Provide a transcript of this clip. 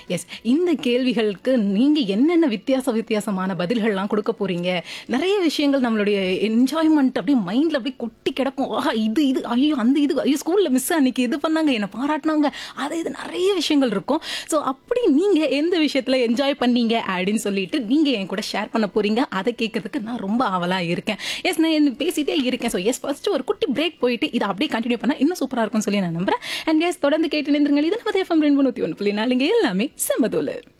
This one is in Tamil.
எஸ் இந்த கேள்விகளுக்கு நீங்க என்னென்ன வித்தியாச வித்தியாசமான பதில்கள்லாம் கொடுக்க போறீங்க நிறைய விஷயங்கள் நம்மளுடைய என்ஜாய்மெண்ட் அப்படியே மைண்ட்ல அப்படியே கொட்டி கிடக்கும் ஆஹா இது இது ஐயோ அந்த இது ஐயோ ஸ்கூல்ல மிஸ் அன்னைக்கு இது பண்ணாங்க என்ன பாராட்டினாங்க அது இது நிறைய விஷயங்கள் இருக்கும் ஸோ அப்படி நீங்க எந்த விஷயத்துல என்ஜாய் பண்ணீங்க அப்படின்னு சொல்லிட்டு நீங்க என் கூட ஷேர் பண்ண போறீங்க அதை கேட்கறதுக்கு நான் ரொம்ப ஆவலா இருக்கேன் எஸ் நான் என்ன பேசிட்டே இருக்கேன் ஸோ எஸ் ஃபர்ஸ்ட் ஒரு குட்டி பிரேக் போயிட்டு இதை அப்படியே கண்டினியூ பண்ணா இன்னும் சூப்பரா இருக்கும்னு சொல்லி நான் நம்புறேன் அண்ட் எஸ் தொடர்ந்து கேட்டு நின்றுங்கள் இது நம்ம எஃப்எம் ரெண்டு நூத்தி ஒன்று புள்ளி நாலுங்க எல்லாமே செம்மதோல